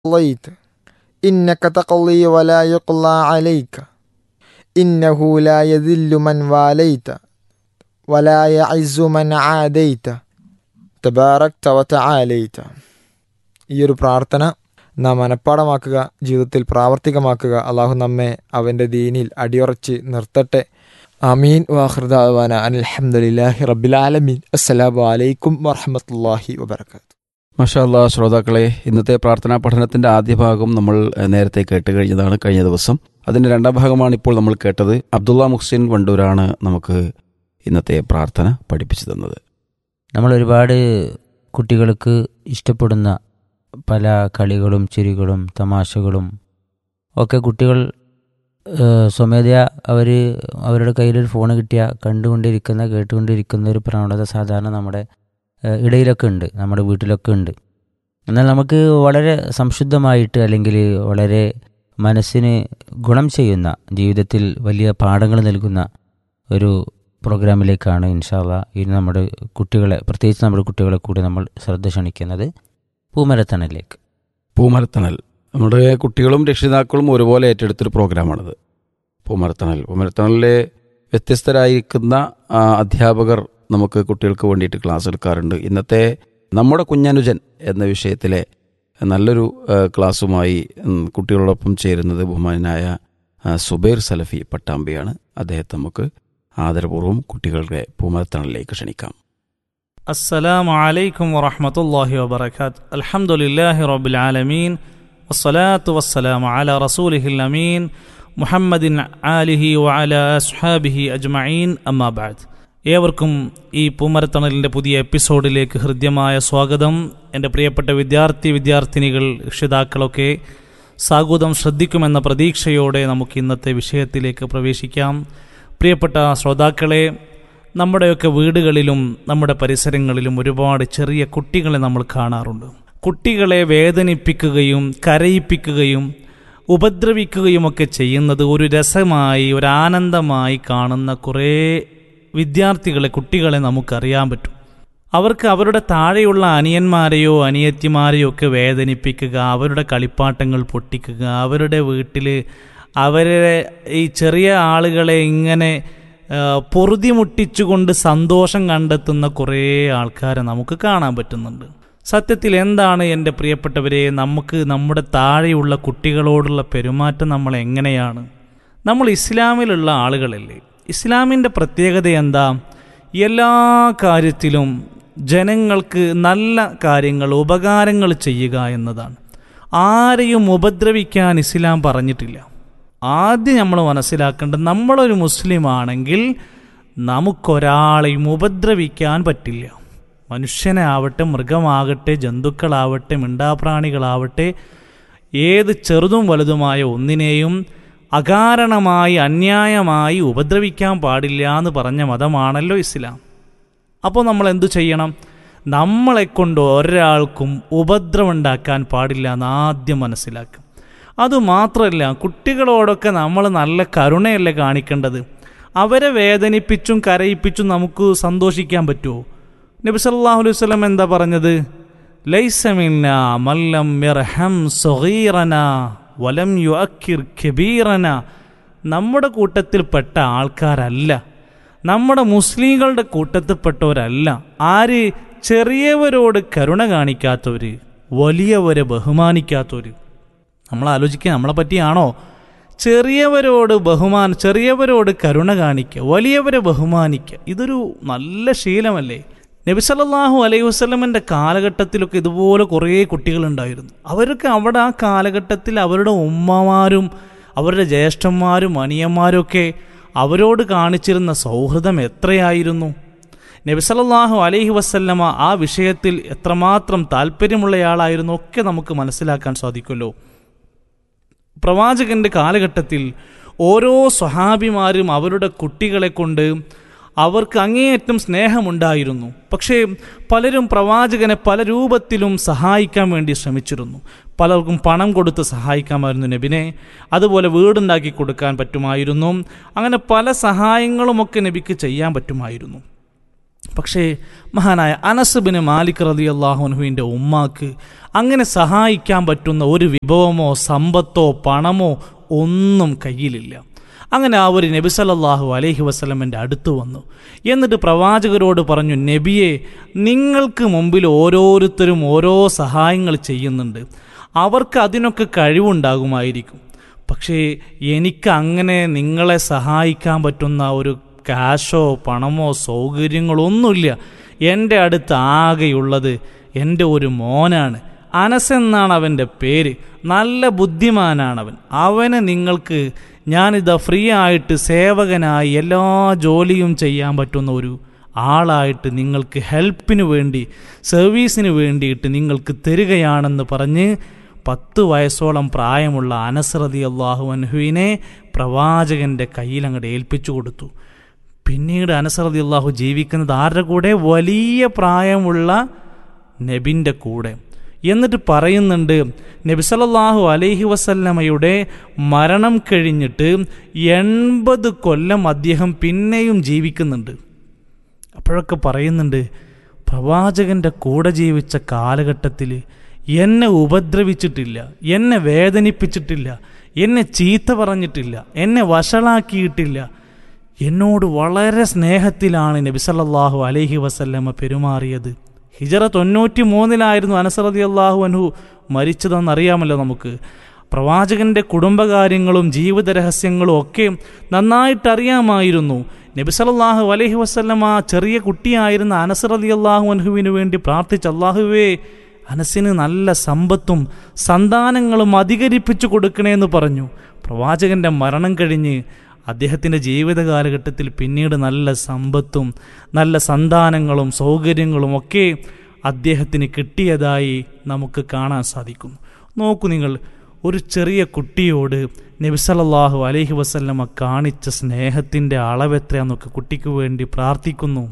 قضيت إنك تقضي ولا يقضى عليك إنه لا يذل من واليت ولا يعز من عاديت تباركت وتعاليت ഈ ഒരു പ്രാർത്ഥന നാം മനഃപ്പാടമാക്കുക ജീവിതത്തിൽ പ്രാവർത്തികമാക്കുക അള്ളാഹു നമ്മെ അവൻ്റെ ദീനിൽ അടിയുറച്ച് നിർത്തട്ടെ ആമീൻ വാഹൃദാന അലഹമുല്ലാഹി റബ്ബിലാലമീൻ അസ്സലാമു അലൈക്കും വറഹമത്തല്ലാഹി വബർക്കാത്തു മഷാല്ല ശ്രോതാക്കളെ ഇന്നത്തെ പ്രാർത്ഥനാ പഠനത്തിന്റെ ആദ്യ ഭാഗം നമ്മൾ എഹ്, നേരത്തെ കേട്ട് കഴിഞ്ഞതാണ് കഴിഞ്ഞ ദിവസം അതിന്റെ രണ്ടാം ഭാഗമാണ് ഇപ്പോൾ നമ്മൾ കേട്ടത് അബ്ദുള്ള മുഹ്സിൻ വണ്ടൂരാണ് നമുക്ക് ഇന്നത്തെ പ്രാർത്ഥന പഠിപ്പിച്ചു തന്നത് നമ്മൾ ഒരുപാട് കുട്ടികൾക്ക് ഇഷ്ടപ്പെടുന്ന പല കളികളും ചിരികളും തമാശകളും ഒക്കെ കുട്ടികൾ ഏഹ്, സ്വമേധയാ അവർ അവരുടെ കയ്യിലൊരു ഫോൺ കിട്ടിയ കണ്ടുകൊണ്ടിരിക്കുന്ന കേട്ടുകൊണ്ടിരിക്കുന്ന ഒരു പ്രവണത സാധാരണ നമ്മുടെ ഏഹ്, ഇടയിലൊക്കെ ഉണ്ട് നമ്മുടെ വീട്ടിലൊക്കെ ഉണ്ട് എന്നാൽ നമുക്ക് വളരെ സംശുദ്ധമായിട്ട് അല്ലെങ്കിൽ വളരെ മനസ്സിന് ഗുണം ചെയ്യുന്ന ജീവിതത്തിൽ വലിയ പാഠങ്ങൾ നൽകുന്ന ഒരു പ്രോഗ്രാമിലേക്കാണ് ഇൻഷാല്ല ഇനി നമ്മുടെ കുട്ടികളെ പ്രത്യേകിച്ച് നമ്മുടെ കുട്ടികളെ കൂടി നമ്മൾ ശ്രദ്ധ ക്ഷണിക്കുന്നത് പൂമരത്തണലിലേക്ക് പൂമരത്തണൽ നമ്മുടെ കുട്ടികളും രക്ഷിതാക്കളും ഒരുപോലെ ഏറ്റെടുത്തൊരു പ്രോഗ്രാമാണിത് പൂമരത്തണൽ പൂമരത്തണലിലെ വ്യത്യസ്തരായിരിക്കുന്ന ആ, അധ്യാപകർ നമുക്ക് കുട്ടികൾക്ക് വേണ്ടിയിട്ട് ക്ലാസ് എടുക്കാറുണ്ട് ഇന്നത്തെ നമ്മുടെ കുഞ്ഞനുജൻ എന്ന വിഷയത്തിലെ നല്ലൊരു ആ, ക്ലാസ്സുമായി ഉം, കുട്ടികളോടൊപ്പം ചേരുന്നത് ബഹുമാനായ ആ, സുബൈർ സലഫി പട്ടാമ്പിയാണ് അദ്ദേഹത്തെ നമുക്ക് ആദരപൂർവ്വം കുട്ടികളുടെ പൂമരത്തണലിലേക്ക് ക്ഷണിക്കാം السلام عليكم ورحمة الله وبركاته الحمد لله رب العالمين والصلاة والسلام على رسوله الأمين محمد آله وعلى أصحابه أجمعين أما بعد ഏവർക്കും ഈ പൂമരത്തണലിൻ്റെ പുതിയ എപ്പിസോഡിലേക്ക് ഹൃദ്യമായ സ്വാഗതം എൻ്റെ പ്രിയപ്പെട്ട വിദ്യാർത്ഥി വിദ്യാർത്ഥിനികൾ രക്ഷിതാക്കളൊക്കെ സാഗൂതം ശ്രദ്ധിക്കുമെന്ന പ്രതീക്ഷയോടെ നമുക്ക് ഇന്നത്തെ വിഷയത്തിലേക്ക് പ്രവേശിക്കാം പ്രിയപ്പെട്ട ശ്രോതാക്കളെ നമ്മുടെയൊക്കെ വീടുകളിലും നമ്മുടെ പരിസരങ്ങളിലും ഒരുപാട് ചെറിയ കുട്ടികളെ നമ്മൾ കാണാറുണ്ട് കുട്ടികളെ വേദനിപ്പിക്കുകയും കരയിപ്പിക്കുകയും ഉപദ്രവിക്കുകയുമൊക്കെ ചെയ്യുന്നത് ഒരു രസമായി ഒരു ആനന്ദമായി കാണുന്ന കുറേ വിദ്യാർത്ഥികളെ കുട്ടികളെ നമുക്കറിയാൻ പറ്റും അവർക്ക് അവരുടെ താഴെയുള്ള അനിയന്മാരെയോ അനിയത്തിമാരെയോ ഒക്കെ വേദനിപ്പിക്കുക അവരുടെ കളിപ്പാട്ടങ്ങൾ പൊട്ടിക്കുക അവരുടെ വീട്ടിൽ അവരെ ഈ ചെറിയ ആളുകളെ ഇങ്ങനെ ആ, പൊറുതി മുട്ടിച്ചുകൊണ്ട് സന്തോഷം കണ്ടെത്തുന്ന കുറേ ആൾക്കാരെ നമുക്ക് കാണാൻ പറ്റുന്നുണ്ട് സത്യത്തിൽ എന്താണ് എൻ്റെ പ്രിയപ്പെട്ടവരെ നമുക്ക് നമ്മുടെ താഴെയുള്ള കുട്ടികളോടുള്ള പെരുമാറ്റം നമ്മൾ എങ്ങനെയാണ് നമ്മൾ ഇസ്ലാമിലുള്ള ആളുകളല്ലേ ഇസ്ലാമിൻ്റെ പ്രത്യേകത എന്താ എല്ലാ കാര്യത്തിലും ജനങ്ങൾക്ക് നല്ല കാര്യങ്ങൾ ഉപകാരങ്ങൾ ചെയ്യുക എന്നതാണ് ആരെയും ഉപദ്രവിക്കാൻ ഇസ്ലാം പറഞ്ഞിട്ടില്ല ആദ്യം നമ്മൾ മനസ്സിലാക്കേണ്ടത് നമ്മളൊരു മുസ്ലിം ആണെങ്കിൽ നമുക്കൊരാളെയും ഉപദ്രവിക്കാൻ പറ്റില്ല മനുഷ്യനെ ആവട്ടെ മൃഗമാകട്ടെ ജന്തുക്കളാവട്ടെ മിണ്ടാപ്രാണികളാവട്ടെ ഏത് ചെറുതും വലുതുമായ ഒന്നിനെയും അകാരണമായി അന്യായമായി ഉപദ്രവിക്കാൻ പാടില്ല എന്ന് പറഞ്ഞ മതമാണല്ലോ ഇസ്ലാം അപ്പോൾ നമ്മൾ എന്തു ചെയ്യണം നമ്മളെ കൊണ്ട് ഒരാൾക്കും ഉപദ്രവം ഉണ്ടാക്കാൻ പാടില്ല എന്ന് ആദ്യം മനസ്സിലാക്കും അതുമാത്രമല്ല കുട്ടികളോടൊക്കെ നമ്മൾ നല്ല കരുണയല്ലേ കാണിക്കേണ്ടത് അവരെ വേദനിപ്പിച്ചും കരയിപ്പിച്ചും നമുക്ക് സന്തോഷിക്കാൻ പറ്റുമോ നബി സല്ലല്ലാഹു അലൈഹി വസല്ലം എന്താ പറഞ്ഞത് ലൈസമിന്ന മല്ലം യർഹം സഗീറന വലം യുഅക്കിർ കബീറന നമ്മുടെ കൂട്ടത്തിൽപ്പെട്ട ആൾക്കാരല്ല നമ്മുടെ മുസ്ലിങ്ങളുടെ കൂട്ടത്തിൽപ്പെട്ടവരല്ല ആര് ചെറിയവരോട് കരുണ കാണിക്കാത്തവര് വലിയവരെ ബഹുമാനിക്കാത്തവര് നമ്മൾ ആലോചിക്കുക നമ്മളെ പറ്റിയാണോ ചെറിയവരോട് ബഹുമാൻ ചെറിയവരോട് കരുണ കാണിക്കുക വലിയവരെ ബഹുമാനിക്കുക ഇതൊരു നല്ല ശീലമല്ലേ നബി സല്ലല്ലാഹു അലൈഹി വസല്ലമൻ്റെ കാലഘട്ടത്തിലൊക്കെ ഇതുപോലെ കുറേ കുട്ടികളുണ്ടായിരുന്നു അവരൊക്കെ അവിടെ ആ കാലഘട്ടത്തിൽ അവരുടെ ഉമ്മമാരും അവരുടെ ജ്യേഷ്ഠന്മാരും അനിയന്മാരും ഒക്കെ അവരോട് കാണിച്ചിരുന്ന സൗഹൃദം എത്രയായിരുന്നു നബി സല്ലല്ലാഹു അലൈഹി വസല്ലമ ആ വിഷയത്തിൽ എത്രമാത്രം താല്പര്യമുള്ളയാളായിരുന്നു ഒക്കെ നമുക്ക് മനസ്സിലാക്കാൻ സാധിക്കുമല്ലോ പ്രവാചകന്റെ കാലഘട്ടത്തിൽ ഓരോ സ്വഹാബിമാരും അവരുടെ കുട്ടികളെ കൊണ്ട് അവർക്ക് അങ്ങേയറ്റം സ്നേഹമുണ്ടായിരുന്നു പക്ഷേ പലരും പ്രവാചകനെ പല രൂപത്തിലും സഹായിക്കാൻ വേണ്ടി ശ്രമിച്ചിരുന്നു പലർക്കും പണം കൊടുത്ത് സഹായിക്കാമായിരുന്നു നബിനെ അതുപോലെ വീടുണ്ടാക്കി കൊടുക്കാൻ പറ്റുമായിരുന്നു അങ്ങനെ പല സഹായങ്ങളുമൊക്കെ നബിക്ക് ചെയ്യാൻ പറ്റുമായിരുന്നു പക്ഷേ മഹാനായ അനസ് ബിൻ മാലിക് റതി അള്ളാഹുനുവിൻ്റെ ഉമ്മാക്ക് അങ്ങനെ സഹായിക്കാൻ പറ്റുന്ന ഒരു വിഭവമോ സമ്പത്തോ പണമോ ഒന്നും കയ്യിലില്ല അങ്ങനെ അവർ നബി സല്ലല്ലാഹു അലൈഹി വസല്ലമൻ്റെ അടുത്ത് വന്നു എന്നിട്ട് പ്രവാചകരോട് പറഞ്ഞു നബിയെ നിങ്ങൾക്ക് മുമ്പിൽ ഓരോരുത്തരും ഓരോ സഹായങ്ങൾ ചെയ്യുന്നുണ്ട് അവർക്ക് അതിനൊക്കെ കഴിവുണ്ടാകുമായിരിക്കും പക്ഷേ എനിക്ക് അങ്ങനെ നിങ്ങളെ സഹായിക്കാൻ പറ്റുന്ന ഒരു കാശോ പണമോ സൗകര്യങ്ങളൊന്നുമില്ല എൻ്റെ അടുത്ത് ആകെയുള്ളത് എൻ്റെ ഒരു മോനാണ് അനസ് എന്നാണ് അവൻ്റെ പേര് നല്ല ബുദ്ധിമാനാണവൻ അവനെ നിങ്ങൾക്ക് ഞാനിതാ ഫ്രീ ആയിട്ട് സേവകനായി എല്ലാ ജോലിയും ചെയ്യാൻ പറ്റുന്ന ഒരു ആളായിട്ട് നിങ്ങൾക്ക് ഹെൽപ്പിന് വേണ്ടി സർവീസിന് വേണ്ടിയിട്ട് നിങ്ങൾക്ക് തരികയാണെന്ന് പറഞ്ഞ് പത്ത് വയസ്സോളം പ്രായമുള്ള അനസ്രതി അള്ളാഹു അൻഹുവിനെ പ്രവാചകന്റെ കയ്യിൽ അങ്ങോട്ട് ഏൽപ്പിച്ചു കൊടുത്തു പിന്നീട് അനസ്രതി അള്ളാഹു ജീവിക്കുന്നത് ആരുടെ കൂടെ വലിയ പ്രായമുള്ള നബിൻ്റെ കൂടെ എന്നിട്ട് പറയുന്നുണ്ട് നബി സല്ലല്ലാഹു അലൈഹി വസല്ലമയുടെ മരണം കഴിഞ്ഞിട്ട് എൺപത് കൊല്ലം അദ്ദേഹം പിന്നെയും ജീവിക്കുന്നുണ്ട് അപ്പോഴൊക്കെ പറയുന്നുണ്ട് പ്രവാചകന്റെ കൂടെ ജീവിച്ച കാലഘട്ടത്തിൽ എന്നെ ഉപദ്രവിച്ചിട്ടില്ല എന്നെ വേദനിപ്പിച്ചിട്ടില്ല എന്നെ ചീത്ത പറഞ്ഞിട്ടില്ല എന്നെ വഷളാക്കിയിട്ടില്ല എന്നോട് വളരെ സ്നേഹത്തിലാണ് നബി സല്ലല്ലാഹു അലൈഹി വസല്ലമ പെരുമാറിയത് ഹിജറ തൊണ്ണൂറ്റി മൂന്നിലായിരുന്നു അനസറതി അള്ളാഹു അനു മരിച്ചതെന്നറിയാമല്ലോ നമുക്ക് പ്രവാചകന്റെ കുടുംബകാര്യങ്ങളും ജീവിത രഹസ്യങ്ങളും ഒക്കെ നന്നായിട്ട് അറിയാമായിരുന്നു നബി സല്ലല്ലാഹു അലൈഹി വസല്ലമ ചെറിയ കുട്ടിയായിരുന്ന അനസർ അലി അള്ളാഹു അൻഹുവിന് വേണ്ടി പ്രാർത്ഥിച്ച അള്ളാഹുവേ അനസിന് നല്ല സമ്പത്തും സന്താനങ്ങളും അധികരിപ്പിച്ചു കൊടുക്കണേന്ന് പറഞ്ഞു പ്രവാചകന്റെ മരണം കഴിഞ്ഞ് അദ്ദേഹത്തിൻ്റെ ജീവിത കാലഘട്ടത്തിൽ പിന്നീട് നല്ല സമ്പത്തും നല്ല സന്താനങ്ങളും സൗകര്യങ്ങളും ഒക്കെ അദ്ദേഹത്തിന് കിട്ടിയതായി നമുക്ക് കാണാൻ സാധിക്കുന്നു നോക്കൂ നിങ്ങൾ ഒരു ചെറിയ കുട്ടിയോട് നബിസലല്ലാഹു അലൈഹി വസല്ലമ കാണിച്ച സ്നേഹത്തിൻ്റെ അളവെത്രയാന്നൊക്കെ കുട്ടിക്ക് വേണ്ടി പ്രാർത്ഥിക്കുന്നു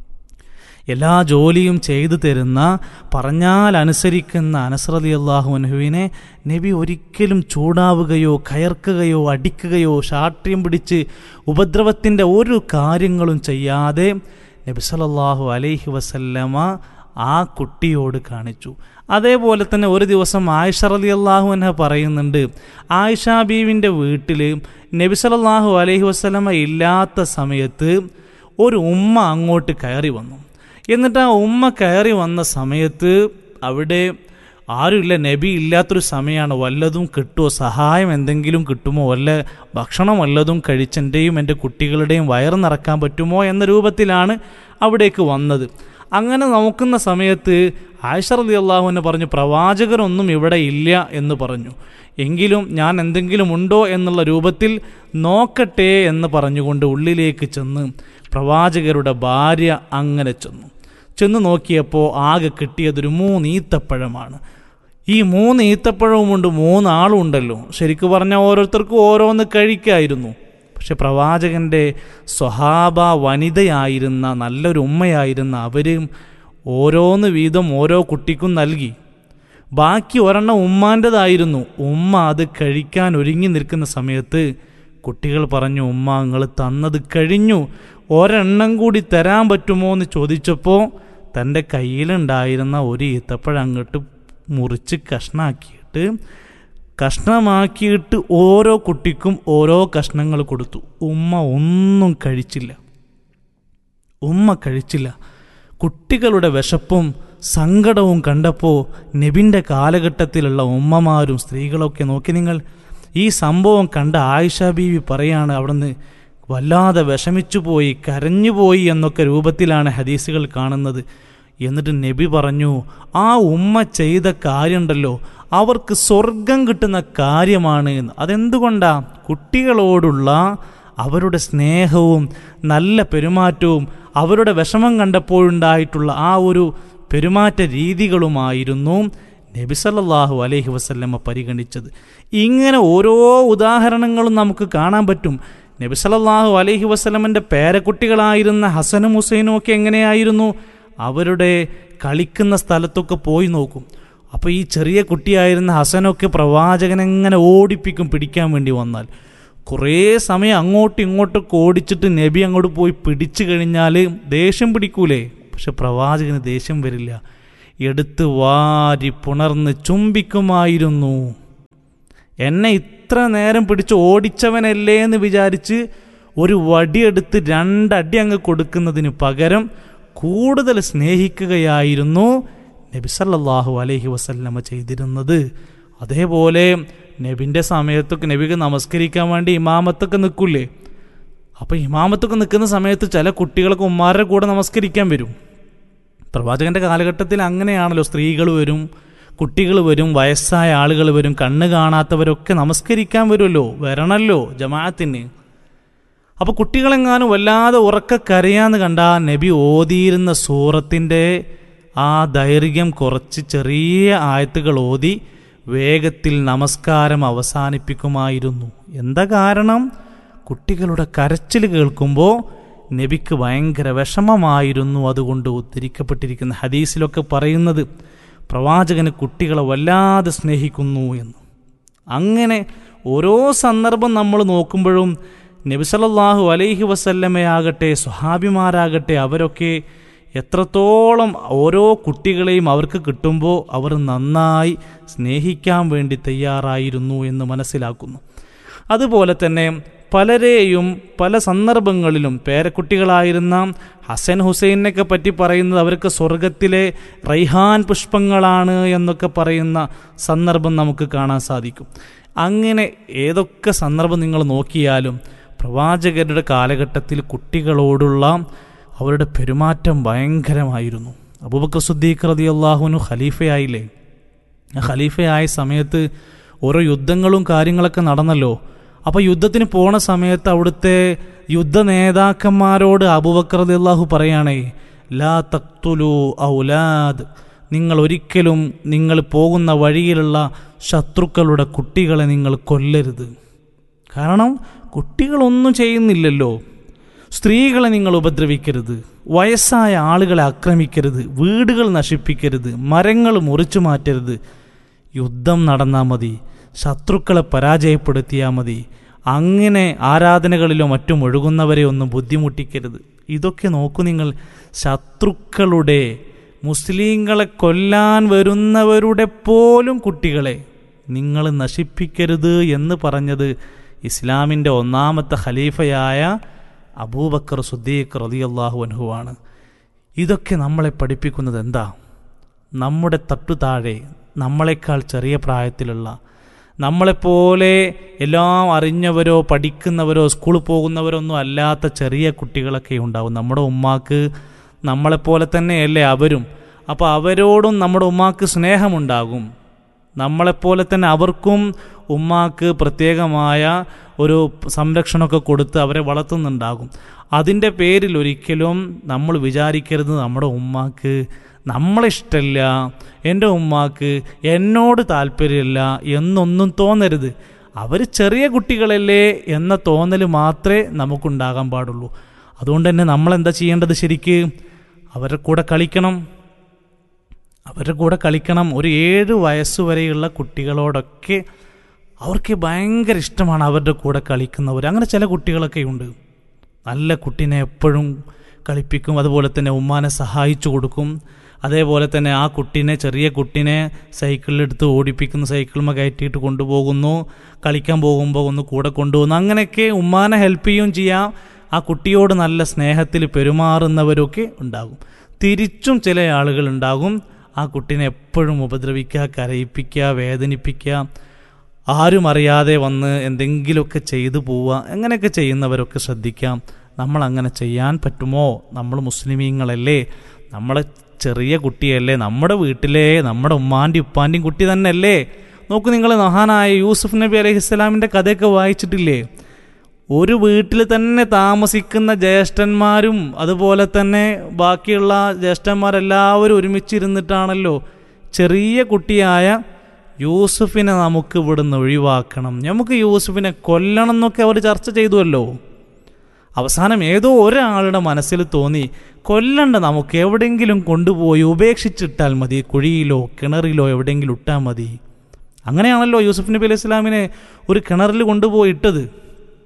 എല്ലാ ജോലിയും ചെയ്തു തരുന്ന പറഞ്ഞാൽ അനുസരിക്കുന്ന അനസ്രതി അള്ളാഹു അനുഹുവിനെ നബി ഒരിക്കലും ചൂടാവുകയോ കയർക്കുകയോ അടിക്കുകയോ ശാഠ്യം പിടിച്ച് ഉപദ്രവത്തിൻ്റെ ഒരു കാര്യങ്ങളും ചെയ്യാതെ നബി സല്ലല്ലാഹു അലൈഹി വസല്ലമ ആ കുട്ടിയോട് കാണിച്ചു അതേപോലെ തന്നെ ഒരു ദിവസം ആയിഷ റലി അള്ളാഹു എന്നെ പറയുന്നുണ്ട് ആയിഷ ബീവിൻ്റെ വീട്ടിൽ നബി സല്ലല്ലാഹു അലൈഹി വസല്ലമ ഇല്ലാത്ത സമയത്ത് ഒരു ഉമ്മ അങ്ങോട്ട് കയറി വന്നു എന്നിട്ട് ആ ഉമ്മ കയറി വന്ന സമയത്ത് അവിടെ ആരുമില്ല നബി ഇല്ലാത്തൊരു സമയമാണ് വല്ലതും കിട്ടുമോ സഹായം എന്തെങ്കിലും കിട്ടുമോ വല്ല ഭക്ഷണം വല്ലതും കഴിച്ചെൻ്റെയും എൻ്റെ കുട്ടികളുടെയും വയറ് നിറക്കാൻ പറ്റുമോ എന്ന രൂപത്തിലാണ് അവിടേക്ക് വന്നത് അങ്ങനെ നോക്കുന്ന സമയത്ത് ആയിഷർ അലി അള്ളാഹുവിനെ പറഞ്ഞു പ്രവാചകരൊന്നും ഇവിടെ ഇല്ല എന്ന് പറഞ്ഞു എങ്കിലും ഞാൻ എന്തെങ്കിലും ഉണ്ടോ എന്നുള്ള രൂപത്തിൽ നോക്കട്ടെ എന്ന് പറഞ്ഞുകൊണ്ട് ഉള്ളിലേക്ക് ചെന്ന് പ്രവാചകരുടെ ഭാര്യ അങ്ങനെ ചെന്നു ചെന്ന് നോക്കിയപ്പോൾ ആകെ കിട്ടിയതൊരു മൂന്ന് ഈത്തപ്പഴമാണ് ഈ മൂന്ന് ഈത്തപ്പഴവും കൊണ്ട് മൂന്നാളും ഉണ്ടല്ലോ ശരിക്കു പറഞ്ഞാൽ ഓരോരുത്തർക്കും ഓരോന്ന് കഴിക്കായിരുന്നു പക്ഷെ പ്രവാചകന്റെ സ്വഹാബ വനിതയായിരുന്ന നല്ലൊരു ഉമ്മയായിരുന്ന അവരും ഓരോന്ന് വീതം ഓരോ കുട്ടിക്കും നൽകി ബാക്കി ഒരെണ്ണം ഉമ്മാൻ്റെതായിരുന്നു ഉമ്മ അത് കഴിക്കാൻ ഒരുങ്ങി നിൽക്കുന്ന സമയത്ത് കുട്ടികൾ പറഞ്ഞു ഉമ്മ നിങ്ങൾ തന്നത് കഴിഞ്ഞു ഒരെണ്ണം കൂടി തരാൻ പറ്റുമോ എന്ന് ചോദിച്ചപ്പോൾ തൻ്റെ കയ്യിലുണ്ടായിരുന്ന ഒരു ഈത്തപ്പഴം അങ്ങോട്ട് മുറിച്ച് കഷ്ണാക്കിയിട്ട് കഷ്ണമാക്കിയിട്ട് ഓരോ കുട്ടിക്കും ഓരോ കഷ്ണങ്ങൾ കൊടുത്തു ഉമ്മ ഒന്നും കഴിച്ചില്ല ഉമ്മ കഴിച്ചില്ല കുട്ടികളുടെ വിശപ്പും സങ്കടവും കണ്ടപ്പോൾ നബിൻ്റെ കാലഘട്ടത്തിലുള്ള ഉമ്മമാരും സ്ത്രീകളൊക്കെ നോക്കി നിങ്ങൾ ഈ സംഭവം കണ്ട ആയിഷ ബീവി പറയാണ് അവിടുന്ന് വല്ലാതെ വിഷമിച്ചു പോയി കരഞ്ഞുപോയി എന്നൊക്കെ രൂപത്തിലാണ് ഹദീസുകൾ കാണുന്നത് എന്നിട്ട് നബി പറഞ്ഞു ആ ഉമ്മ ചെയ്ത കാര്യമുണ്ടല്ലോ അവർക്ക് സ്വർഗം കിട്ടുന്ന കാര്യമാണ് എന്ന് അതെന്തുകൊണ്ടാ കുട്ടികളോടുള്ള അവരുടെ സ്നേഹവും നല്ല പെരുമാറ്റവും അവരുടെ വിഷമം കണ്ടപ്പോഴുണ്ടായിട്ടുള്ള ആ ഒരു പെരുമാറ്റ രീതികളുമായിരുന്നു നബിസല്ലാഹു അലൈഹി വസല്ലമ്മ പരിഗണിച്ചത് ഇങ്ങനെ ഓരോ ഉദാഹരണങ്ങളും നമുക്ക് കാണാൻ പറ്റും നബിസല്ലാഹു അലൈഹി വസ്ലമൻ്റെ പേരക്കുട്ടികളായിരുന്ന ഹസനും ഹുസൈനും ഒക്കെ എങ്ങനെയായിരുന്നു അവരുടെ കളിക്കുന്ന സ്ഥലത്തൊക്കെ പോയി നോക്കും അപ്പോൾ ഈ ചെറിയ കുട്ടിയായിരുന്ന ഹസനൊക്കെ പ്രവാചകനെങ്ങനെ ഓടിപ്പിക്കും പിടിക്കാൻ വേണ്ടി വന്നാൽ കുറേ സമയം അങ്ങോട്ടും ഇങ്ങോട്ടൊക്കെ ഓടിച്ചിട്ട് നബി അങ്ങോട്ട് പോയി പിടിച്ചു കഴിഞ്ഞാൽ ദേഷ്യം പിടിക്കൂലേ പക്ഷെ പ്രവാചകന് ദേഷ്യം വരില്ല എടുത്ത് വാരി പുണർന്ന് ചുംബിക്കുമായിരുന്നു എന്നെ ഇത്ര നേരം പിടിച്ച് ഓടിച്ചവനല്ലേ എന്ന് വിചാരിച്ച് ഒരു വടിയെടുത്ത് രണ്ടടി അങ്ങ് കൊടുക്കുന്നതിന് പകരം കൂടുതൽ സ്നേഹിക്കുകയായിരുന്നു നബി സല്ലല്ലാഹു അലൈഹി വസല്ലമ ചെയ്തിരുന്നത് അതേപോലെ നബിൻ്റെ സമയത്തൊക്കെ നബിക്ക് നമസ്കരിക്കാൻ വേണ്ടി ഇമാമത്തൊക്കെ നിൽക്കൂലേ അപ്പോൾ ഇമാമത്തൊക്കെ നിൽക്കുന്ന സമയത്ത് ചില കുട്ടികളൊക്കെ ഉമ്മാരുടെ കൂടെ നമസ്കരിക്കാൻ വരും പ്രവാചകന്റെ കാലഘട്ടത്തിൽ അങ്ങനെയാണല്ലോ സ്ത്രീകൾ വരും കുട്ടികൾ വരും വയസ്സായ ആളുകൾ വരും കണ്ണ് കാണാത്തവരൊക്കെ നമസ്കരിക്കാൻ വരുമല്ലോ വരണമല്ലോ ജമാഅത്തിന് അപ്പോൾ കുട്ടികളെങ്ങാനും വല്ലാതെ ഉറക്ക കരയാന്ന് കണ്ട നബി ഓതിയിരുന്ന സൂറത്തിൻ്റെ ആ ദൈർഘ്യം കുറച്ച് ചെറിയ ആയത്തുകൾ ഓതി വേഗത്തിൽ നമസ്കാരം അവസാനിപ്പിക്കുമായിരുന്നു എന്താ കാരണം കുട്ടികളുടെ കരച്ചിൽ കേൾക്കുമ്പോൾ നബിക്ക് ഭയങ്കര വിഷമമായിരുന്നു അതുകൊണ്ട് ഉദ്ധരിക്കപ്പെട്ടിരിക്കുന്ന ഹദീസിലൊക്കെ പറയുന്നത് പ്രവാചകന് കുട്ടികളെ വല്ലാതെ സ്നേഹിക്കുന്നു എന്ന് അങ്ങനെ ഓരോ സന്ദർഭം നമ്മൾ നോക്കുമ്പോഴും നബിസലല്ലാഹു അലൈഹി വസല്ലമയാകട്ടെ സ്വഹാബിമാരാകട്ടെ അവരൊക്കെ എത്രത്തോളം ഓരോ കുട്ടികളെയും അവർക്ക് കിട്ടുമ്പോൾ അവർ നന്നായി സ്നേഹിക്കാൻ വേണ്ടി തയ്യാറായിരുന്നു എന്ന് മനസ്സിലാക്കുന്നു അതുപോലെ തന്നെ പലരെയും പല സന്ദർഭങ്ങളിലും പേരക്കുട്ടികളായിരുന്ന ഹസൻ ഹുസൈനൊക്കെ പറ്റി പറയുന്നത് അവർക്ക് സ്വർഗത്തിലെ റൈഹാൻ പുഷ്പങ്ങളാണ് എന്നൊക്കെ പറയുന്ന സന്ദർഭം നമുക്ക് കാണാൻ സാധിക്കും അങ്ങനെ ഏതൊക്കെ സന്ദർഭം നിങ്ങൾ നോക്കിയാലും പ്രവാചകരുടെ കാലഘട്ടത്തിൽ കുട്ടികളോടുള്ള അവരുടെ പെരുമാറ്റം ഭയങ്കരമായിരുന്നു അബൂബക്കർ സുദ്ദീഖ് റതി അള്ളാഹുനു ഖലീഫയായില്ലേ ആ ഖലീഫയായ സമയത്ത് ഓരോ യുദ്ധങ്ങളും കാര്യങ്ങളൊക്കെ നടന്നല്ലോ അപ്പോൾ യുദ്ധത്തിന് പോണ സമയത്ത് അവിടുത്തെ യുദ്ധ നേതാക്കന്മാരോട് അബൂബക്കർ റതി അള്ളാഹു പറയുകയാണേ ലാ തക്തുലു ഔലാദ് നിങ്ങൾ ഒരിക്കലും നിങ്ങൾ പോകുന്ന വഴിയിലുള്ള ശത്രുക്കളുടെ കുട്ടികളെ നിങ്ങൾ കൊല്ലരുത് കാരണം കുട്ടികളൊന്നും ചെയ്യുന്നില്ലല്ലോ സ്ത്രീകളെ നിങ്ങൾ ഉപദ്രവിക്കരുത് വയസ്സായ ആളുകളെ ആക്രമിക്കരുത് വീടുകൾ നശിപ്പിക്കരുത് മരങ്ങൾ മുറിച്ചു മാറ്റരുത് യുദ്ധം നടന്നാൽ മതി ശത്രുക്കളെ പരാജയപ്പെടുത്തിയാൽ മതി അങ്ങനെ ആരാധനകളിലോ മറ്റും ഒഴുകുന്നവരെ ഒന്നും ബുദ്ധിമുട്ടിക്കരുത് ഇതൊക്കെ നോക്കൂ നിങ്ങൾ ശത്രുക്കളുടെ മുസ്ലിങ്ങളെ കൊല്ലാൻ വരുന്നവരുടെ പോലും കുട്ടികളെ നിങ്ങൾ നശിപ്പിക്കരുത് എന്ന് പറഞ്ഞത് ഇസ്ലാമിൻ്റെ ഒന്നാമത്തെ ഖലീഫയായ അബൂബക്കർ സുദ്ദീഖ് റതിയല്ലാഹു അൻഹുവാണ് ഇതൊക്കെ നമ്മളെ പഠിപ്പിക്കുന്നത് എന്താ നമ്മുടെ തട്ടുതാഴെ നമ്മളെക്കാൾ ചെറിയ പ്രായത്തിലുള്ള നമ്മളെപ്പോലെ എല്ലാം അറിഞ്ഞവരോ പഠിക്കുന്നവരോ സ്കൂളിൽ പോകുന്നവരോ ഒന്നും അല്ലാത്ത ചെറിയ കുട്ടികളൊക്കെ ഉണ്ടാവും നമ്മുടെ ഉമ്മാക്ക് നമ്മളെപ്പോലെ തന്നെയല്ലേ അവരും അപ്പോൾ അവരോടും നമ്മുടെ ഉമ്മാക്ക് സ്നേഹമുണ്ടാകും നമ്മളെപ്പോലെ തന്നെ അവർക്കും ഉമ്മാക്ക് പ്രത്യേകമായ ഒരു സംരക്ഷണമൊക്കെ കൊടുത്ത് അവരെ വളർത്തുന്നുണ്ടാകും അതിൻ്റെ പേരിൽ ഒരിക്കലും നമ്മൾ വിചാരിക്കരുത് നമ്മുടെ ഉമ്മാക്ക് നമ്മളിഷ്ടമില്ല എൻ്റെ ഉമ്മാക്ക് എന്നോട് താല്പര്യമില്ല എന്നൊന്നും തോന്നരുത് അവർ ചെറിയ കുട്ടികളല്ലേ എന്ന തോന്നൽ മാത്രമേ നമുക്കുണ്ടാകാൻ പാടുള്ളൂ അതുകൊണ്ട് തന്നെ നമ്മൾ എന്താ ചെയ്യേണ്ടത് ശരിക്ക് അവരുടെ കൂടെ കളിക്കണം അവരുടെ കൂടെ കളിക്കണം ഒരു ഏഴ് വയസ്സ് വരെയുള്ള കുട്ടികളോടൊക്കെ അവർക്ക് ഭയങ്കര ഇഷ്ടമാണ് അവരുടെ കൂടെ കളിക്കുന്നവർ അങ്ങനെ ചില കുട്ടികളൊക്കെ ഉണ്ട് നല്ല കുട്ടീനെ എപ്പോഴും കളിപ്പിക്കും അതുപോലെ തന്നെ ഉമ്മാനെ സഹായിച്ചു കൊടുക്കും അതേപോലെ തന്നെ ആ കുട്ടീനെ ചെറിയ കുട്ടീനെ സൈക്കിളിലെടുത്ത് ഓടിപ്പിക്കുന്ന സൈക്കിളുമ കയറ്റിയിട്ട് കൊണ്ടുപോകുന്നു കളിക്കാൻ പോകുമ്പോൾ ഒന്ന് കൂടെ കൊണ്ടുപോകുന്നു അങ്ങനെയൊക്കെ ഉമ്മാനെ ഹെൽപ്പ് ചെയ്യുകയും ചെയ്യാം ആ കുട്ടിയോട് നല്ല സ്നേഹത്തിൽ പെരുമാറുന്നവരൊക്കെ ഉണ്ടാകും തിരിച്ചും ചില ആളുകൾ ഉണ്ടാകും ആ കുട്ടീനെ എപ്പോഴും ഉപദ്രവിക്കുക കരയിപ്പിക്കുക വേദനിപ്പിക്കുക ആരും അറിയാതെ വന്ന് എന്തെങ്കിലുമൊക്കെ ചെയ്തു പോവുക അങ്ങനെയൊക്കെ ചെയ്യുന്നവരൊക്കെ ശ്രദ്ധിക്കാം നമ്മൾ അങ്ങനെ ചെയ്യാൻ പറ്റുമോ നമ്മൾ മുസ്ലിമീങ്ങളല്ലേ നമ്മളെ ചെറിയ കുട്ടിയല്ലേ നമ്മുടെ വീട്ടിലെ നമ്മുടെ ഉമ്മാൻ്റെയും ഉപ്പാൻ്റെയും കുട്ടി തന്നെയല്ലേ നോക്കൂ നിങ്ങൾ മഹാനായ യൂസുഫ് നബി അലഹിസ്സലാമിൻ്റെ കഥയൊക്കെ വായിച്ചിട്ടില്ലേ ഒരു വീട്ടിൽ തന്നെ താമസിക്കുന്ന ജ്യേഷ്ഠന്മാരും അതുപോലെ തന്നെ ബാക്കിയുള്ള ജ്യേഷ്ഠന്മാരെല്ലാവരും ഒരുമിച്ചിരുന്നിട്ടാണല്ലോ ചെറിയ കുട്ടിയായ യൂസുഫിനെ നമുക്ക് ഇവിടുന്ന് ഒഴിവാക്കണം നമുക്ക് യൂസുഫിനെ കൊല്ലണം എന്നൊക്കെ അവർ ചർച്ച ചെയ്തുവല്ലോ അവസാനം ഏതോ ഒരാളുടെ മനസ്സിൽ തോന്നി കൊല്ലണ്ട നമുക്ക് എവിടെയെങ്കിലും കൊണ്ടുപോയി ഉപേക്ഷിച്ചിട്ടാൽ മതി കുഴിയിലോ കിണറിലോ എവിടെയെങ്കിലും ഇട്ടാൽ മതി അങ്ങനെയാണല്ലോ യൂസുഫ് നബി അലൈഹി ഇസ്ലാമിനെ ഒരു കിണറിൽ കൊണ്ടുപോയി ഇട്ടത്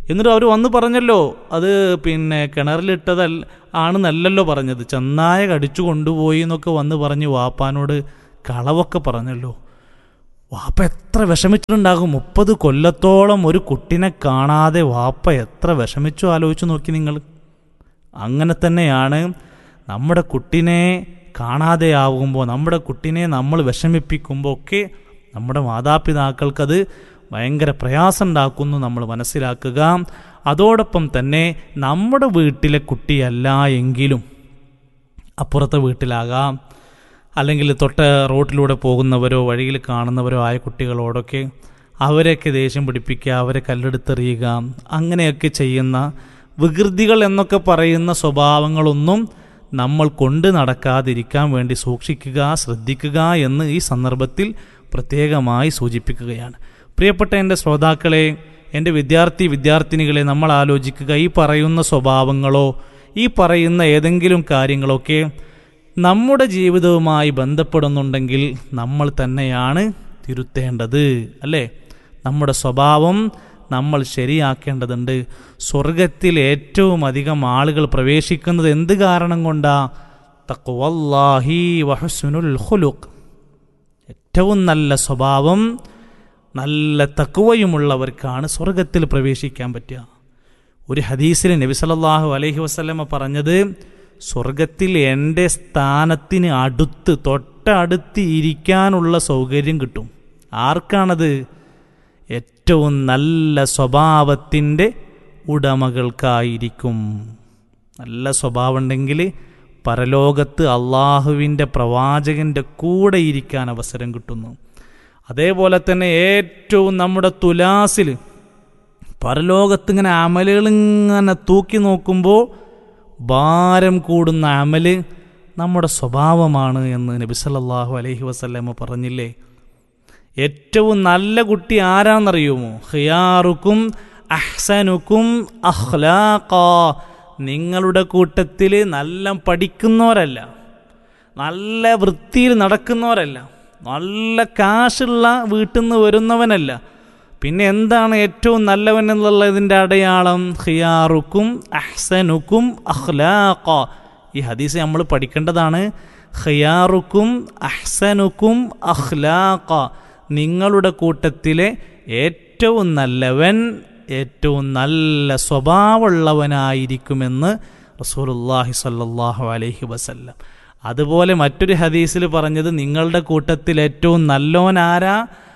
എന്നിട്ട് അവർ വന്ന് പറഞ്ഞല്ലോ അത് പിന്നെ കിണറിലിട്ടതല്ല ആണെന്നല്ലല്ലോ പറഞ്ഞത് ചെന്നായ കടിച്ചു കൊണ്ടുപോയി എന്നൊക്കെ വന്ന് പറഞ്ഞ് വാപ്പാനോട് കളവൊക്കെ പറഞ്ഞല്ലോ വാപ്പ എത്ര വിഷമിച്ചിട്ടുണ്ടാകും മുപ്പത് കൊല്ലത്തോളം ഒരു കുട്ടിനെ കാണാതെ വാപ്പ എത്ര വിഷമിച്ചു ആലോചിച്ചു നോക്കി നിങ്ങൾ അങ്ങനെ തന്നെയാണ് നമ്മുടെ കുട്ടിനെ കാണാതെയാവുമ്പോൾ നമ്മുടെ കുട്ടിനെ നമ്മൾ വിഷമിപ്പിക്കുമ്പോൾ ഒക്കെ നമ്മുടെ മാതാപിതാക്കൾക്കത് ഭയങ്കര പ്രയാസം ഉണ്ടാക്കുന്നു നമ്മൾ മനസ്സിലാക്കുക അതോടൊപ്പം തന്നെ നമ്മുടെ വീട്ടിലെ കുട്ടിയല്ല എങ്കിലും അപ്പുറത്തെ വീട്ടിലാകാം അല്ലെങ്കിൽ തൊട്ട റോട്ടിലൂടെ പോകുന്നവരോ വഴിയിൽ കാണുന്നവരോ ആയ കുട്ടികളോടൊക്കെ അവരെയൊക്കെ ദേഷ്യം പിടിപ്പിക്കുക അവരെ കല്ലെടുത്തെറിയുക അങ്ങനെയൊക്കെ ചെയ്യുന്ന വികൃതികൾ എന്നൊക്കെ പറയുന്ന സ്വഭാവങ്ങളൊന്നും നമ്മൾ കൊണ്ട് നടക്കാതിരിക്കാൻ വേണ്ടി സൂക്ഷിക്കുക ശ്രദ്ധിക്കുക എന്ന് ഈ സന്ദർഭത്തിൽ പ്രത്യേകമായി സൂചിപ്പിക്കുകയാണ് പ്രിയപ്പെട്ട എൻ്റെ ശ്രോതാക്കളെ എൻ്റെ വിദ്യാർത്ഥി വിദ്യാർത്ഥിനികളെ നമ്മൾ ആലോചിക്കുക ഈ പറയുന്ന സ്വഭാവങ്ങളോ ഈ പറയുന്ന ഏതെങ്കിലും കാര്യങ്ങളൊക്കെ നമ്മുടെ ജീവിതവുമായി ബന്ധപ്പെടുന്നുണ്ടെങ്കിൽ നമ്മൾ തന്നെയാണ് തിരുത്തേണ്ടത് അല്ലേ നമ്മുടെ സ്വഭാവം നമ്മൾ ശരിയാക്കേണ്ടതുണ്ട് സ്വർഗത്തിൽ ഏറ്റവും അധികം ആളുകൾ പ്രവേശിക്കുന്നത് എന്ത് കാരണം കൊണ്ടാ തക്വല്ലാഹി വഹസുനുൽ ഹുലുഖ് ഏറ്റവും നല്ല സ്വഭാവം നല്ല തക്കുവയുമുള്ളവർക്കാണ് സ്വർഗത്തിൽ പ്രവേശിക്കാൻ പറ്റുക ഒരു ഹദീസിൽ നബി സല്ലല്ലാഹു അലൈഹി വസല്ലമ പറഞ്ഞത് സ്വർഗത്തിൽ എൻ്റെ സ്ഥാനത്തിന് അടുത്ത് തൊട്ടടുത്ത് ഇരിക്കാനുള്ള സൗകര്യം കിട്ടും ആർക്കാണത് ഏറ്റവും നല്ല സ്വഭാവത്തിൻ്റെ ഉടമകൾക്കായിരിക്കും നല്ല സ്വഭാവം ഉണ്ടെങ്കിൽ പരലോകത്ത് അള്ളാഹുവിൻ്റെ പ്രവാചകൻ്റെ കൂടെ ഇരിക്കാൻ അവസരം കിട്ടുന്നു അതേപോലെ തന്നെ ഏറ്റവും നമ്മുടെ തുലാസിൽ പരലോകത്ത് ഇങ്ങനെ അമലുകൾ ഇങ്ങനെ തൂക്കി നോക്കുമ്പോൾ ഭാരം കൂടുന്ന അമല് നമ്മുടെ സ്വഭാവമാണ് എന്ന് നബി സല്ലല്ലാഹു അലൈഹി വസല്ലമ പറഞ്ഞില്ലേ ഏറ്റവും നല്ല കുട്ടി ആരാന്നറിയുമോ ഹിയാറുക്കും അഹ്സനുക്കും അഹ്ലാഖ നിങ്ങളുടെ കൂട്ടത്തിൽ നല്ല പഠിക്കുന്നവരല്ല നല്ല വൃത്തിയിൽ നടക്കുന്നവരല്ല നല്ല കാശുള്ള വീട്ടിൽ നിന്ന് വരുന്നവനല്ല പിന്നെ എന്താണ് ഏറ്റവും നല്ലവൻ എന്നുള്ളതിൻ്റെ അടയാളം ഹിയാറുക്കും അഹ്സനുക്കും അഹ്ലാഖ ഈ ഹദീസ് നമ്മൾ പഠിക്കേണ്ടതാണ് ഖിയാറുക്കും അഹ്സനുക്കും അഖ്ലാഖ നിങ്ങളുടെ കൂട്ടത്തിലെ ഏറ്റവും നല്ലവൻ ഏറ്റവും നല്ല സ്വഭാവമുള്ളവനായിരിക്കുമെന്ന് റസൂലുള്ളാഹി സ്വല്ലല്ലാഹു അലൈഹി വസല്ലം അതുപോലെ മറ്റൊരു ഹദീസിൽ പറഞ്ഞത് നിങ്ങളുടെ കൂട്ടത്തിൽ ഏറ്റവും നല്ലോനാരാ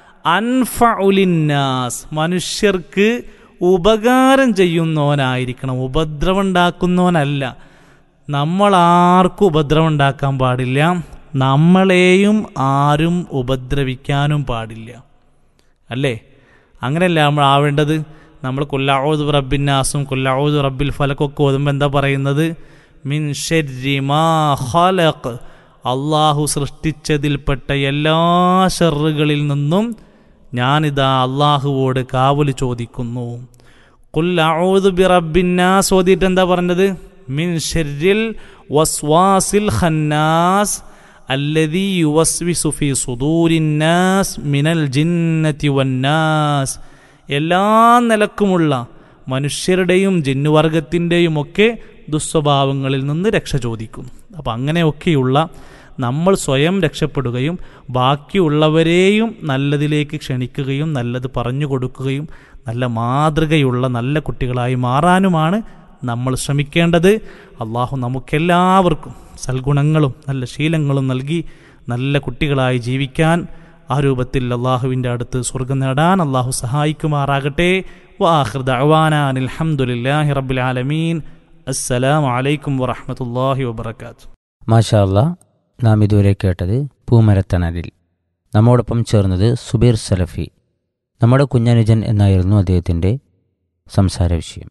അൻഫഉലിന്നാസ് മനുഷ്യർക്ക് ഉപകാരം ചെയ്യുന്നവനായിരിക്കണം ഉപദ്രവം ഉണ്ടാക്കുന്നവനല്ല നമ്മൾ ആർക്കും ഉപദ്രവം ഉണ്ടാക്കാൻ പാടില്ല നമ്മളെയും ആരും ഉപദ്രവിക്കാനും പാടില്ല അല്ലേ അങ്ങനെയല്ല നമ്മൾ ആവേണ്ടത് നമ്മൾ കൊല്ലാവൂദ് റബ്ബിന്നാസും കൊല്ലാവൂദ് റബ്ബിൽ ഫലക്കൊക്കെ ഓതുമ്പോൾ എന്താ പറയുന്നത് മിൻ ഷെരി മാ ഖലഖ് അള്ളാഹു സൃഷ്ടിച്ചതിൽപ്പെട്ട എല്ലാ ഷെറുകളിൽ നിന്നും ഞാനിതാ അള്ളാഹുവോട് കാവല് ചോദിക്കുന്നു കുല്ലഊദ് ബി റബ്ബിന്നാസ് ഓതിയിട്ട് എന്താ പറഞ്ഞത് മിൻ ഷെരിൽ വസ്വാസിൽ ഖന്നാസ് അല്ലദീ യുവസ്വിസു ഫീ സുദൂരിന്നാസ് മിനൽ ജിന്നതി വന്നാസ് എല്ലാ നിലക്കുമുള്ള മനുഷ്യരുടെയും ജിന്നുവർഗത്തിൻ്റെയും ഒക്കെ ദുസ്വഭാവങ്ങളിൽ നിന്ന് രക്ഷ ചോദിക്കും അപ്പം അങ്ങനെയൊക്കെയുള്ള നമ്മൾ സ്വയം രക്ഷപ്പെടുകയും ബാക്കിയുള്ളവരെയും നല്ലതിലേക്ക് ക്ഷണിക്കുകയും നല്ലത് പറഞ്ഞു കൊടുക്കുകയും നല്ല മാതൃകയുള്ള നല്ല കുട്ടികളായി മാറാനുമാണ് നമ്മൾ ശ്രമിക്കേണ്ടത് അള്ളാഹു നമുക്കെല്ലാവർക്കും സൽഗുണങ്ങളും നല്ല ശീലങ്ങളും നൽകി നല്ല കുട്ടികളായി ജീവിക്കാൻ ആ രൂപത്തിൽ അള്ളാഹുവിൻ്റെ അടുത്ത് സ്വർഗം നേടാൻ അള്ളാഹു സഹായിക്കുമാറാകട്ടെ വാഹൃദ അവാനാൻ അലഹമുല്ലാഹി റബ്ബുൽ ആലമീൻ അസ്സലാമു അലൈക്കും വറഹമത്തല്ലാഹി വബർക്കാത്തു മാഷാ അല്ലാ നാം ഇതുവരെ കേട്ടത് പൂമരത്തണലിൽ നമ്മോടൊപ്പം ചേർന്നത് സുബീർ സലഫി നമ്മുടെ കുഞ്ഞനുജൻ എന്നായിരുന്നു അദ്ദേഹത്തിൻ്റെ സംസാര വിഷയം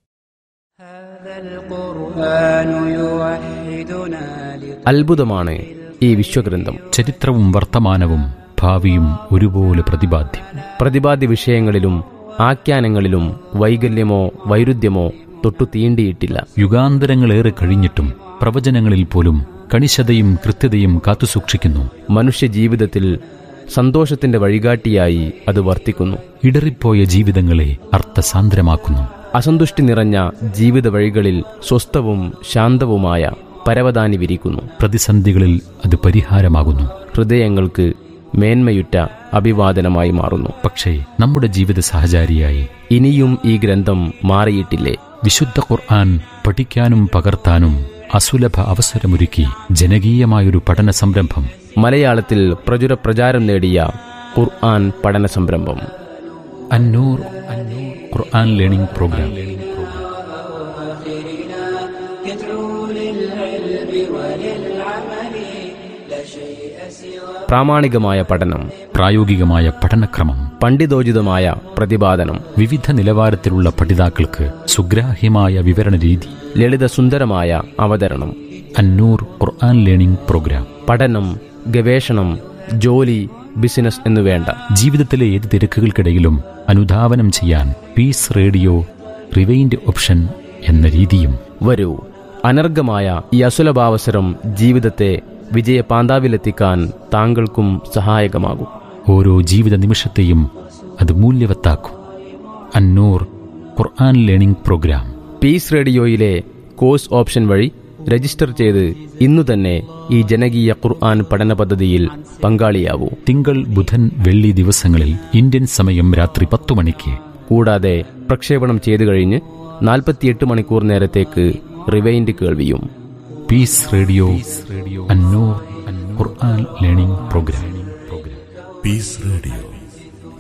هذا القرآن يوحدنا അത്ഭുതമാണ് ഈ വിശ്വഗ്രന്ഥം ചരിത്രവും വർത്തമാനവും ഭാവിയും ഒരുപോലെ പ്രതിപാദ്യം പ്രതിപാദ്യ വിഷയങ്ങളിലും ആഖ്യാനങ്ങളിലും വൈകല്യമോ വൈരുദ്ധ്യമോ തൊട്ടു തീണ്ടിയിട്ടില്ല യുഗാന്തരങ്ങളേറെ കഴിഞ്ഞിട്ടും പ്രവചനങ്ങളിൽ പോലും കണിശതയും കൃത്യതയും കാത്തുസൂക്ഷിക്കുന്നു മനുഷ്യ ജീവിതത്തിൽ സന്തോഷത്തിന്റെ വഴികാട്ടിയായി അത് വർത്തിക്കുന്നു ഇടറിപ്പോയ ജീവിതങ്ങളെ അർത്ഥസാന്ദ്രമാക്കുന്നു അസന്തുഷ്ടി നിറഞ്ഞ ജീവിത വഴികളിൽ സ്വസ്ഥവും ശാന്തവുമായ പരവതാനി വിരിക്കുന്നു പ്രതിസന്ധികളിൽ അത് പരിഹാരമാകുന്നു ഹൃദയങ്ങൾക്ക് മേന്മയുറ്റ അഭിവാദനമായി മാറുന്നു പക്ഷേ നമ്മുടെ ജീവിത സഹചാരിയായി ഇനിയും ഈ ഗ്രന്ഥം മാറിയിട്ടില്ലേ വിശുദ്ധ ഖുർആൻ പഠിക്കാനും പകർത്താനും അസുലഭ അവസരമൊരുക്കി ജനകീയമായൊരു പഠന സംരംഭം മലയാളത്തിൽ പ്രചുര പ്രചാരം നേടിയ ഖുർആൻ പഠന സംരംഭം അന്നൂർ അന്നൂർ ഖുർആൻ ലേണിംഗ് പ്രോഗ്രാം പ്രാമാണികമായ പഠനം പ്രായോഗികമായ പഠനക്രമം പണ്ഡിതോചിതമായ പ്രതിപാദനം വിവിധ നിലവാരത്തിലുള്ള പഠിതാക്കൾക്ക് സുഗ്രാഹ്യമായ വിവരണ രീതി ലളിതസുന്ദരമായ അവതരണം അന്നൂർ ഖുർആൻ ലേണിംഗ് പ്രോഗ്രാം പഠനം ഗവേഷണം ജോലി ബിസിനസ് എന്നുവേണ്ട ജീവിതത്തിലെ ഏത് തിരക്കുകൾക്കിടയിലും അനുധാവനം ചെയ്യാൻ പീസ് റേഡിയോ റിവൈൻഡ് ഓപ്ഷൻ എന്ന രീതിയും വരൂ അനർഘമായ ഈ അസുലഭാവസരം ജീവിതത്തെ വിജയപാന്താവിലെത്തിക്കാൻ താങ്കൾക്കും സഹായകമാകും ഓരോ ജീവിത നിമിഷത്തെയും അത് മൂല്യവത്താക്കും Annoor Quran learning programme Peace Radio course option വഴി രജിസ്റ്റർ ചെയ്ത് ഇന്നു തന്നെ ഈ ജനകീയ ഖുർആൻ പഠന പദ്ധതിയിൽ പങ്കാളിയാവൂ തിങ്കൾ ബുധൻ വെള്ളി ദിവസങ്ങളിൽ ഇന്ത്യൻ സമയം രാത്രി പത്തു മണിക്ക് കൂടാതെ പ്രക്ഷേപണം ചെയ്തു കഴിഞ്ഞ് നാൽപ്പത്തിയെട്ട് മണിക്കൂർ നേരത്തേക്ക് റിവൈൻഡ് കേൾവിയും Peace Radio Annoor Quran learning programme Peace Radio.